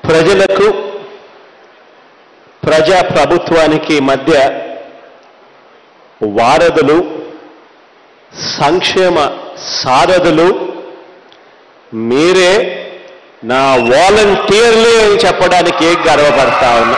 ప్రజలకు ప్రజా ప్రభుత్వానికి మధ్య వారధులు సంక్షేమ సారథులు మీరే నా వాలంటీర్లే అని చెప్పడానికి గర్వపడతా ఉన్నా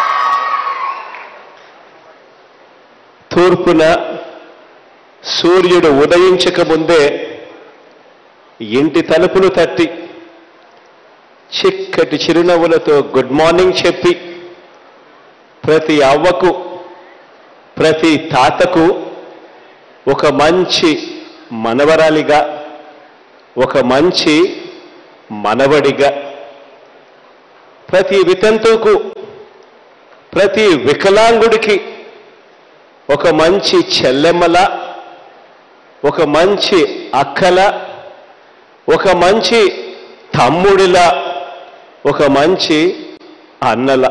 తూర్పున సూర్యుడు ఉదయించక ముందే ఇంటి తలుపులు తట్టి చిక్కటి చిరునవ్వులతో గుడ్ మార్నింగ్ చెప్పి ప్రతి అవ్వకు ప్రతి తాతకు ఒక మంచి మనవరాలిగా ఒక మంచి మనవడిగా ప్రతి వితంతువుకు ప్రతి వికలాంగుడికి ఒక మంచి చెల్లెమ్మల ఒక మంచి అక్కల ఒక మంచి తమ్ముడిలా ఒక మంచి అన్నల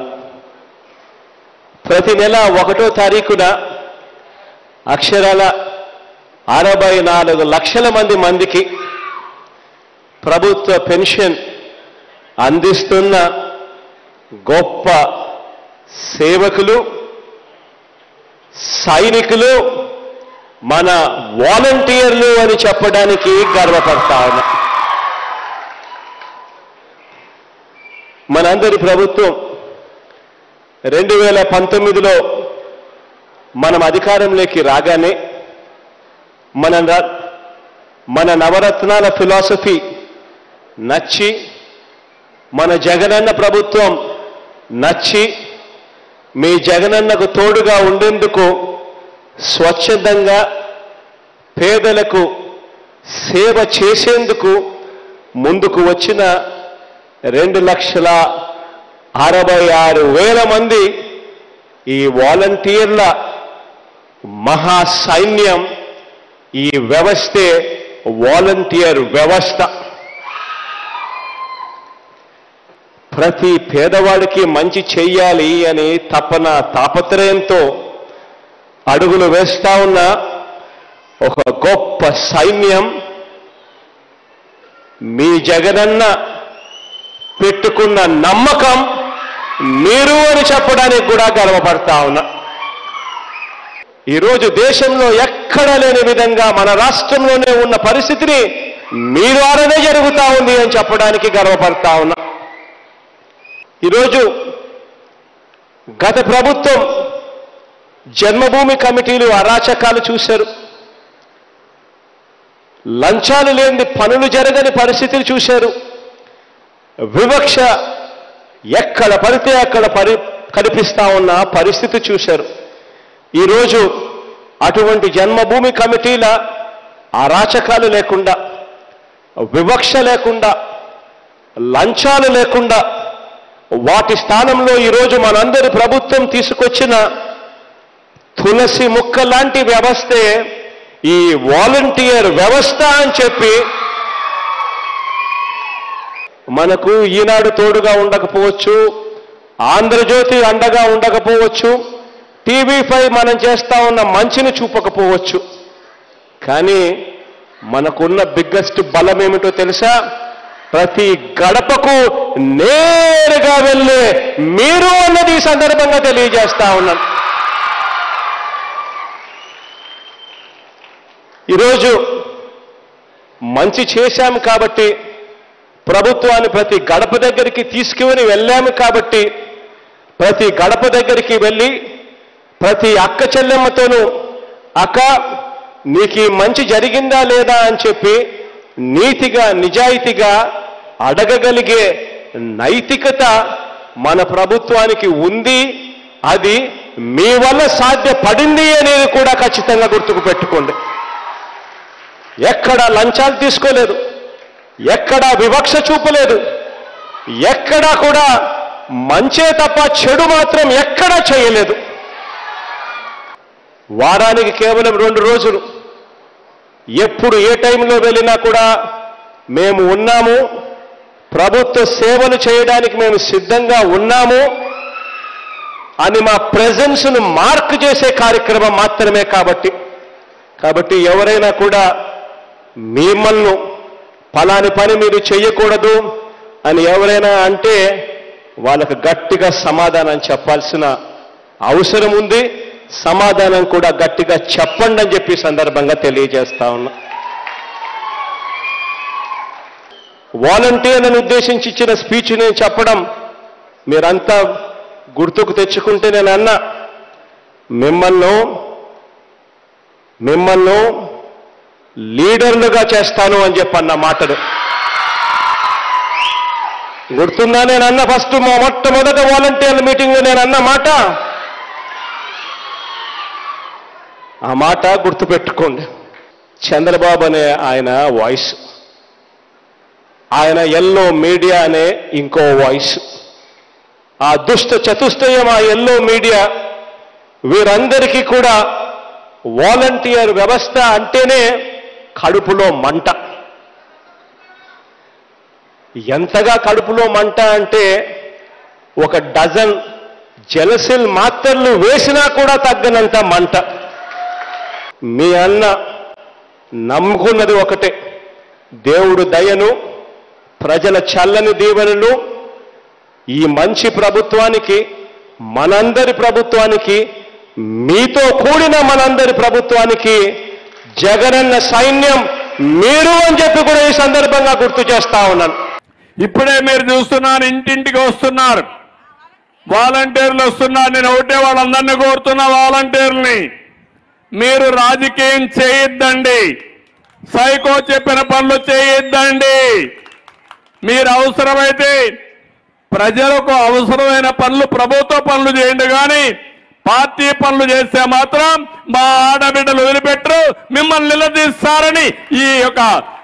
ప్రతి నెల ఒకటో తారీఖున అక్షరాల అరవై నాలుగు లక్షల మంది మందికి ప్రభుత్వ పెన్షన్ అందిస్తున్న గొప్ప సేవకులు సైనికులు మన వాలంటీర్లు అని చెప్పడానికి గర్వపడతా ఉన్నా మనందరి ప్రభుత్వం రెండు వేల పంతొమ్మిదిలో మనం అధికారంలోకి రాగానే మన న- మన నవరత్నాల ఫిలాసఫీ నచ్చి మన జగనన్న ప్రభుత్వం నచ్చి మీ జగనన్నకు తోడుగా ఉండేందుకు స్వచ్ఛందంగా పేదలకు సేవ చేసేందుకు ముందుకు వచ్చిన రెండు లక్షల అరవై ఆరు వేల మంది ఈ వాలంటీర్ల మహా సైన్యం ఈ వ్యవస్థే వాలంటీర్ వ్యవస్థ ప్రతి పేదవాడికి మంచి చెయ్యాలి అని తపన తాపత్రయంతో అడుగులు వేస్తా ఉన్న ఒక గొప్ప సైన్యం మీ జగనన్న పెట్టుకున్న నమ్మకం మీరు అని చెప్పడానికి కూడా గర్వపడతా ఉన్నా ఈరోజు దేశంలో ఎక్కడ లేని విధంగా మన రాష్ట్రంలోనే ఉన్న పరిస్థితిని మీ ద్వారానే జరుగుతా ఉంది అని చెప్పడానికి గర్వపడతా ఉన్నా ఈరోజు గత ప్రభుత్వం జన్మభూమి కమిటీలు అరాచకాలు చూశారు లంచాలు లేని పనులు జరగని పరిస్థితులు చూశారు వివక్ష ఎక్కడ పడితే అక్కడ పరి కనిపిస్తా ఉన్న పరిస్థితి చూశారు ఈరోజు అటువంటి జన్మభూమి కమిటీల అరాచకాలు లేకుండా వివక్ష లేకుండా లంచాలు లేకుండా వాటి స్థానంలో ఈరోజు మనందరి ప్రభుత్వం తీసుకొచ్చిన తులసి ముక్క లాంటి వ్యవస్థే ఈ వాలంటీర్ వ్యవస్థ అని చెప్పి మనకు ఈనాడు తోడుగా ఉండకపోవచ్చు ఆంధ్రజ్యోతి అండగా ఉండకపోవచ్చు టీవీ ఫైవ్ మనం చేస్తా ఉన్న మంచిని చూపకపోవచ్చు కానీ మనకున్న బిగ్గెస్ట్ బలం ఏమిటో తెలుసా ప్రతి గడపకు నేరుగా వెళ్ళే మీరు అన్నది ఈ సందర్భంగా తెలియజేస్తా ఉన్నాను ఈరోజు మంచి చేశాము కాబట్టి ప్రభుత్వాన్ని ప్రతి గడప దగ్గరికి తీసుకుని వెళ్ళాము కాబట్టి ప్రతి గడప దగ్గరికి వెళ్ళి ప్రతి అక్క చెల్లెమ్మతోనూ అక్క నీకు ఈ మంచి జరిగిందా లేదా అని చెప్పి నీతిగా నిజాయితీగా అడగగలిగే నైతికత మన ప్రభుత్వానికి ఉంది అది మీ వల్ల సాధ్యపడింది అనేది కూడా ఖచ్చితంగా గుర్తుకు పెట్టుకోండి ఎక్కడా లంచాలు తీసుకోలేదు ఎక్కడా వివక్ష చూపలేదు ఎక్కడా కూడా మంచే తప్ప చెడు మాత్రం ఎక్కడా చేయలేదు వారానికి కేవలం రెండు రోజులు ఎప్పుడు ఏ టైంలో వెళ్ళినా కూడా మేము ఉన్నాము ప్రభుత్వ సేవలు చేయడానికి మేము సిద్ధంగా ఉన్నాము అని మా ప్రెజెన్స్ను మార్క్ చేసే కార్యక్రమం మాత్రమే కాబట్టి కాబట్టి ఎవరైనా కూడా మిమ్మల్ని ఫలాని పని మీరు చెయ్యకూడదు అని ఎవరైనా అంటే వాళ్ళకు గట్టిగా సమాధానం చెప్పాల్సిన అవసరం ఉంది సమాధానం కూడా గట్టిగా చెప్పండి అని చెప్పి ఈ సందర్భంగా తెలియజేస్తా ఉన్నా వాలంటీర్లను ఉద్దేశించి ఇచ్చిన స్పీచ్ నేను చెప్పడం మీరంతా గుర్తుకు తెచ్చుకుంటే నేను అన్నా మిమ్మల్ని మిమ్మల్ని లీడర్లుగా చేస్తాను అని చెప్పి అన్న మాటలు గుర్తుందా నేను అన్న ఫస్ట్ మా మొట్టమొదట వాలంటీర్ల మీటింగ్లో నేను అన్న మాట ఆ మాట గుర్తుపెట్టుకోండి చంద్రబాబు అనే ఆయన వాయిస్ ఆయన ఎల్లో మీడియా అనే ఇంకో వాయిస్ ఆ దుష్ట చతుష్టయం ఆ ఎల్లో మీడియా వీరందరికీ కూడా వాలంటీర్ వ్యవస్థ అంటేనే కడుపులో మంట ఎంతగా కడుపులో మంట అంటే ఒక డజన్ జలసిల్ మాత్రలు వేసినా కూడా తగ్గనంత మంట మీ అన్న నమ్ముకున్నది ఒకటే దేవుడు దయను ప్రజల చల్లని దీవెనలు ఈ మంచి ప్రభుత్వానికి మనందరి ప్రభుత్వానికి మీతో కూడిన మనందరి ప్రభుత్వానికి జగనన్న సైన్యం మీరు అని చెప్పి కూడా ఈ సందర్భంగా గుర్తు చేస్తా ఉన్నాను ఇప్పుడే మీరు చూస్తున్నారు ఇంటింటికి వస్తున్నారు వాలంటీర్లు వస్తున్నారు నేను ఒకటే వాళ్ళందరినీ కోరుతున్నా వాలంటీర్ని మీరు రాజకీయం చేయొద్దండి సైకో చెప్పిన పనులు చేయొద్దండి మీరు అవసరమైతే ప్రజలకు అవసరమైన పనులు ప్రభుత్వ పనులు చేయండి కానీ పార్టీ పనులు చేస్తే మాత్రం మా ఆడబిడ్డలు వదిలిపెట్టరు మిమ్మల్ని నిలదీస్తారని ఈ యొక్క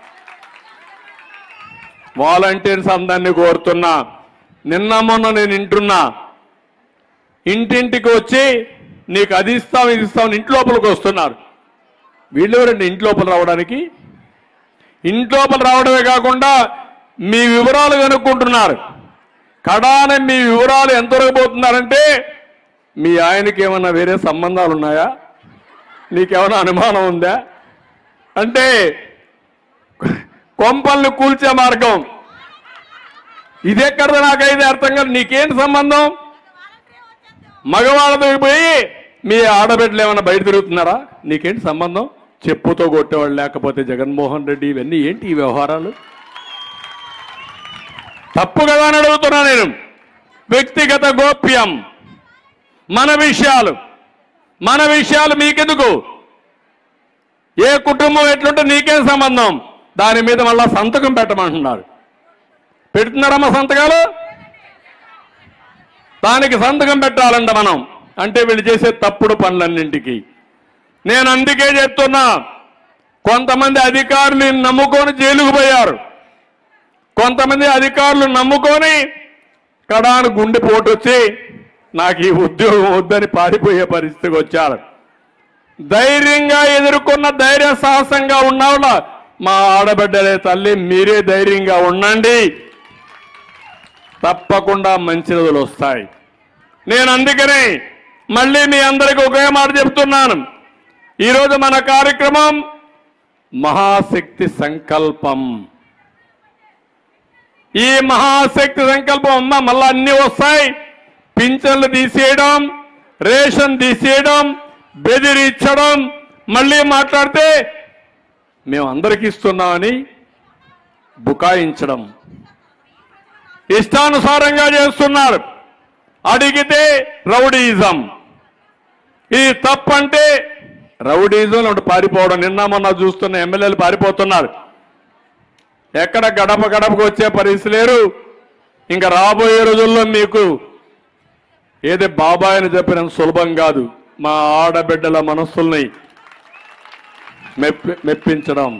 వాలంటీర్స్ అందరినీ కోరుతున్నా నిన్న మొన్న నేను వింటున్నా ఇంటింటికి వచ్చి నీకు అది ఇస్తాం ఇది ఇస్తాం ఇంటి లోపలికి వస్తున్నారు వీళ్ళెవరండి ఇంటి లోపల రావడానికి ఇంటి లోపల రావడమే కాకుండా మీ వివరాలు కనుక్కుంటున్నారు కడాన మీ వివరాలు ఎంతవరకు పోతున్నారంటే మీ ఆయనకి ఏమన్నా వేరే సంబంధాలు ఉన్నాయా నీకేమైనా అనుమానం ఉందా అంటే కొంపల్ని కూల్చే మార్గం ఇది ఎక్కడ నాకైతే అర్థం కాదు నీకేంటి సంబంధం మగవాళ్ళతో పోయి మీ ఆడబిడ్డలు ఏమైనా బయట తిరుగుతున్నారా నీకేంటి సంబంధం చెప్పుతో కొట్టేవాళ్ళు లేకపోతే జగన్మోహన్ రెడ్డి ఇవన్నీ ఏంటి ఈ వ్యవహారాలు తప్పు కదా అని అడుగుతున్నా నేను వ్యక్తిగత గోప్యం మన విషయాలు మన విషయాలు మీకెందుకు ఏ కుటుంబం ఎట్లుంటే నీకేం సంబంధం దాని మీద మళ్ళా సంతకం పెట్టమంటున్నారు పెడుతున్నారమ్మా సంతకాలు దానికి సంతకం పెట్టాలంట మనం అంటే వీళ్ళు చేసే తప్పుడు పనులన్నింటికి నేను అందుకే చెప్తున్నా కొంతమంది అధికారులు నమ్ముకొని జైలుకు పోయారు కొంతమంది అధికారులు నమ్ముకొని కడాను గుండెపోటు వచ్చి నాకు ఈ ఉద్యోగం వద్దని పారిపోయే పరిస్థితికి వచ్చారు ధైర్యంగా ఎదుర్కొన్న ధైర్య సాహసంగా ఉన్నవాళ్ళ మా ఆడబిడ్డలే తల్లి మీరే ధైర్యంగా ఉండండి తప్పకుండా మంచి రోజులు వస్తాయి నేను అందుకనే మళ్ళీ మీ అందరికీ ఒకే మాట చెప్తున్నాను ఈరోజు మన కార్యక్రమం మహాశక్తి సంకల్పం ఈ మహాశక్తి సంకల్పం అమ్మ మళ్ళా అన్ని వస్తాయి పింఛన్లు తీసేయడం రేషన్ తీసేయడం బెదిరించడం మళ్ళీ మాట్లాడితే మేము అందరికి ఇస్తున్నామని బుకాయించడం ఇష్టానుసారంగా చేస్తున్నారు అడిగితే రౌడీయిజం ఇది తప్పంటే రౌడీయిజం ఒకటి పారిపోవడం నిన్న మొన్న చూస్తున్న ఎమ్మెల్యేలు పారిపోతున్నారు ఎక్కడ గడప గడపకు వచ్చే పరిస్థితి లేరు ఇంకా రాబోయే రోజుల్లో మీకు ఏది బాబాయ్ అని చెప్పిన సులభం కాదు మా ఆడబిడ్డల మనస్సుల్ని మెప్పి మెప్పించడం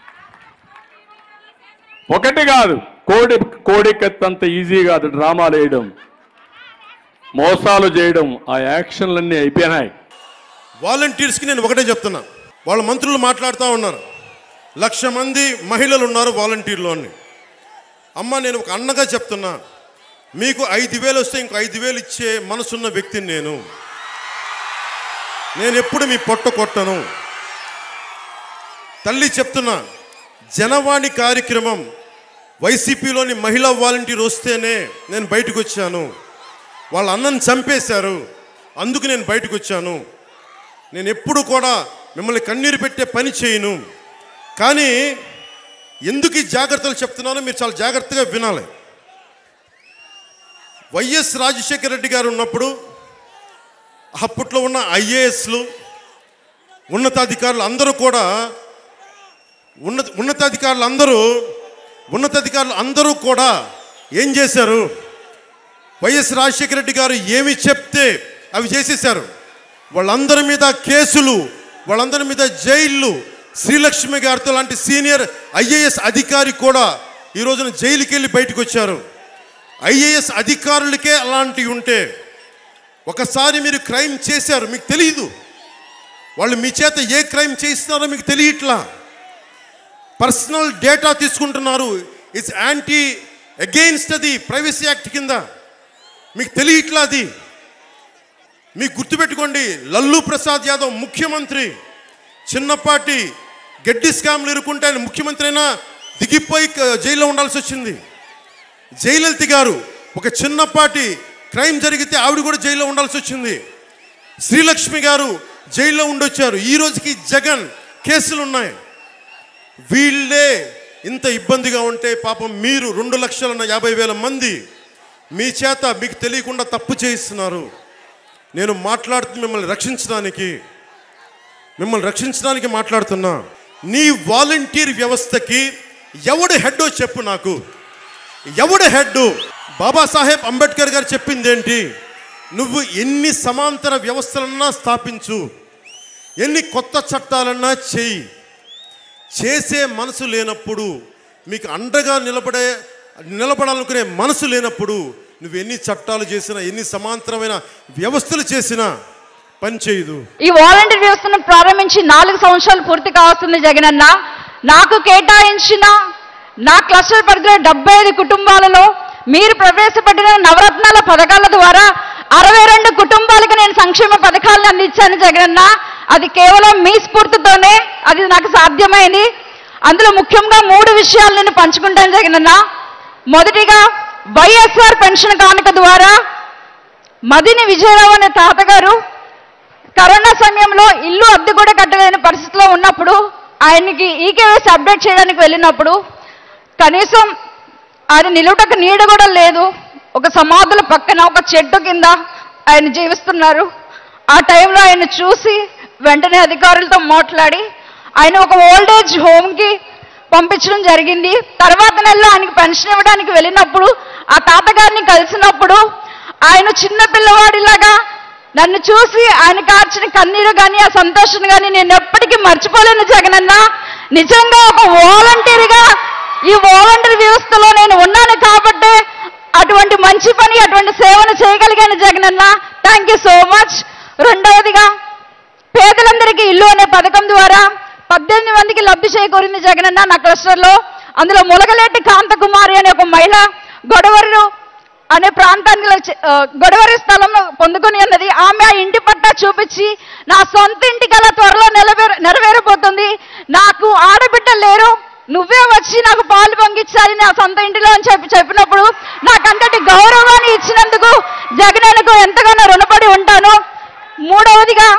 ఒకటి కాదు కోడి కోడికెత్తంత ఈజీ కాదు డ్రామాలు వేయడం మోసాలు చేయడం ఆ యాక్షన్లన్నీ అయిపోయినాయి వాలంటీర్స్కి నేను ఒకటే చెప్తున్నా వాళ్ళ మంత్రులు మాట్లాడుతూ ఉన్నారు లక్ష మంది మహిళలు ఉన్నారు వాలంటీర్లో అని అమ్మ నేను ఒక అన్నగా చెప్తున్నా మీకు ఐదు వేలు వస్తే ఇంకో ఐదు వేలు ఇచ్చే మనసున్న వ్యక్తిని నేను నేను ఎప్పుడు మీ పొట్ట కొట్టను తల్లి చెప్తున్నా జనవాణి కార్యక్రమం వైసీపీలోని మహిళా వాలంటీర్ వస్తేనే నేను బయటకు వచ్చాను వాళ్ళ అన్నను చంపేశారు అందుకు నేను బయటకు వచ్చాను నేను ఎప్పుడు కూడా మిమ్మల్ని కన్నీరు పెట్టే పని చేయను కానీ ఎందుకు ఈ జాగ్రత్తలు చెప్తున్నానో మీరు చాలా జాగ్రత్తగా వినాలి వైఎస్ రాజశేఖర రెడ్డి గారు ఉన్నప్పుడు అప్పట్లో ఉన్న ఐఏఎస్లు ఉన్నతాధికారులు అందరూ కూడా ఉన్నత ఉన్నతాధికారులు అందరూ ఉన్నతాధికారులు అందరూ కూడా ఏం చేశారు వైఎస్ రాజశేఖర రెడ్డి గారు ఏమి చెప్తే అవి చేసేశారు వాళ్ళందరి మీద కేసులు వాళ్ళందరి మీద జైళ్ళు శ్రీలక్ష్మి గారితో లాంటి సీనియర్ ఐఏఎస్ అధికారి కూడా ఈ రోజున జైలుకి వెళ్ళి బయటకు వచ్చారు ఐఏఎస్ అధికారులకే అలాంటివి ఉంటే ఒకసారి మీరు క్రైమ్ చేశారు మీకు తెలియదు వాళ్ళు మీ చేత ఏ క్రైమ్ చేస్తున్నారో మీకు తెలియట్లా పర్సనల్ డేటా తీసుకుంటున్నారు ఇట్స్ యాంటీ అగెయిన్స్ట్ అది ప్రైవసీ యాక్ట్ కింద మీకు తెలియట్లా అది మీకు గుర్తుపెట్టుకోండి లల్లు ప్రసాద్ యాదవ్ ముఖ్యమంత్రి చిన్నపాటి గడ్డి స్కామ్లు ఇరుక్కుంటే ఆయన ముఖ్యమంత్రి అయినా దిగిపోయి క- జైల్లో ఉండాల్సి వచ్చింది జయలలిత గారు ఒక చిన్నపాటి క్రైమ్ జరిగితే ఆవిడ కూడా జైల్లో ఉండాల్సి వచ్చింది శ్రీలక్ష్మి గారు జైల్లో ఉండొచ్చారు ఈ రోజుకి జగన్ కేసులు ఉన్నాయి వీళ్ళే ఇంత ఇబ్బందిగా ఉంటే పాపం మీరు రెండు లక్షల యాభై వేల మంది మీ చేత మీకు తెలియకుండా తప్పు చేయిస్తున్నారు నేను మాట్లాడుతూ మిమ్మల్ని రక్షించడానికి మిమ్మల్ని రక్షించడానికి మాట్లాడుతున్నా నీ వాలంటీర్ వ్యవస్థకి ఎవడు హెడ్డో చెప్పు నాకు ఎవడు హెడ్ బాబాసాహెబ్ అంబేద్కర్ గారు చెప్పింది ఏంటి నువ్వు ఎన్ని సమాంతర వ్యవస్థలన్నా స్థాపించు ఎన్ని కొత్త చట్టాలన్నా చెయ్యి చేసే మనసు లేనప్పుడు మీకు అండగా నిలబడే నిలబడాలనుకునే మనసు లేనప్పుడు నువ్వు ఎన్ని చట్టాలు చేసినా ఎన్ని సమాంతరమైన వ్యవస్థలు చేసినా పని చేయదు ఈ వాలంటీర్ వ్యవస్థను ప్రారంభించి నాలుగు సంవత్సరాలు పూర్తి కావస్తుంది జగనన్న నాకు కేటాయించిన నా క్లస్టర్ పరిధిలో డెబ్బై ఐదు కుటుంబాలలో మీరు ప్రవేశపెట్టిన నవరత్నాల పథకాల ద్వారా అరవై రెండు కుటుంబాలకు నేను సంక్షేమ పథకాలను అందించాను జగనన్న అది కేవలం మీ స్ఫూర్తితోనే అది నాకు సాధ్యమైంది అందులో ముఖ్యంగా మూడు విషయాలు నేను పంచుకుంటాను జగనన్న మొదటిగా వైఎస్ఆర్ పెన్షన్ కానుక ద్వారా మదిని విజయరావు అనే తాతగారు కరోనా సమయంలో ఇల్లు అద్దె కూడా కట్టలేని పరిస్థితిలో ఉన్నప్పుడు ఆయనకి ఈకేవైసీ అప్డేట్ చేయడానికి వెళ్ళినప్పుడు కనీసం ఆయన నిలువటకు నీడ కూడా లేదు ఒక సమాధుల పక్కన ఒక చెట్టు కింద ఆయన జీవిస్తున్నారు ఆ టైంలో ఆయన చూసి వెంటనే అధికారులతో మాట్లాడి ఆయన ఒక ఓల్డేజ్ హోమ్కి పంపించడం జరిగింది తర్వాత నెలలో ఆయనకి పెన్షన్ ఇవ్వడానికి వెళ్ళినప్పుడు ఆ తాతగారిని కలిసినప్పుడు ఆయన చిన్న పిల్లవాడిలాగా నన్ను చూసి ఆయన కార్చిన కన్నీరు కానీ ఆ సంతోషం కానీ నేను ఎప్పటికీ మర్చిపోలేను జగనన్న నిజంగా ఒక వాలంటీర్గా ఈ వాలంటీర్ వ్యవస్థలో నేను ఉన్నాను కాబట్టే అటువంటి మంచి పని అటువంటి సేవను చేయగలిగాను జగనన్న థ్యాంక్ యూ సో మచ్ రెండవదిగా పేదలందరికీ ఇల్లు అనే పథకం ద్వారా పద్దెనిమిది మందికి లబ్ధి చేకూరింది జగనన్న నా క్లస్టర్లో అందులో ములగలేటి కాంతకుమారి అనే ఒక మహిళ గొడవరు అనే ప్రాంతానికి వచ్చి- ఆ, గొడవరి స్థలం పొందుకొని ఉన్నది ఆమె ఆ ఇంటి పట్టా చూపించి నా సొంత ఇంటి కల త్వరలో నెరవేర నెరవేరబోతుంది నాకు ఆడబిడ్డలు లేరు నువ్వే వచ్చి నాకు పాలు పొంగిచ్చాలి నా సొంత ఇంటిలో అని చెప్పి చెప్పినప్పుడు నాకు అంతటి గౌరవాన్ని ఇచ్చినందుకు జగనన్నకు ఎంతగానో రుణపడి ఉంటాను మూడవదిగా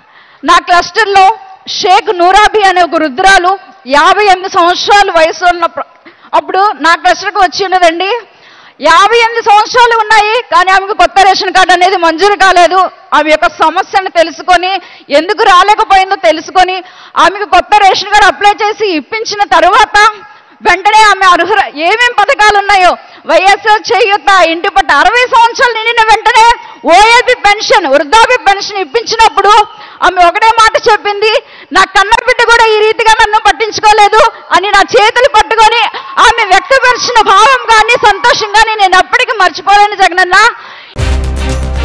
నా క్లస్టర్లో షేక్ నూరాబి అనే ఒక రుద్రాలు యాభై ఎనిమిది సంవత్సరాలు వయసు ఉన్నప్పుడు అప్పుడు నా క్లస్టర్కి వచ్చి ఉన్నదండి యాభై ఎనిమిది సంవత్సరాలు ఉన్నాయి కానీ ఆమెకు కొత్త రేషన్ కార్డు అనేది మంజూరు కాలేదు ఆమె యొక్క సమస్యను తెలుసుకొని ఎందుకు రాలేకపోయిందో తెలుసుకొని ఆమెకు కొత్త రేషన్ కార్డు అప్లై చేసి ఇప్పించిన తరువాత వెంటనే ఆమె అర్హుల ఏమేం పథకాలు ఉన్నాయో వైఎస్ఆర్ చేయూత ఇంటి పట్ట అరవై సంవత్సరాలు నిండిన వెంటనే ఓఏపీ పెన్షన్ వృద్ధాప్య పెన్షన్ ఇప్పించినప్పుడు ఆమె ఒకటే మాట చెప్పింది నా కన్న బిడ్డ కూడా ఈ రీతిగా నన్ను పట్టించుకోలేదు అని నా చేతులు పట్టుకొని ఆమె వ్యక్తపరిచిన భావం కానీ సంతోషం కానీ నేను ఎప్పటికీ మర్చిపోలేను జగనన్న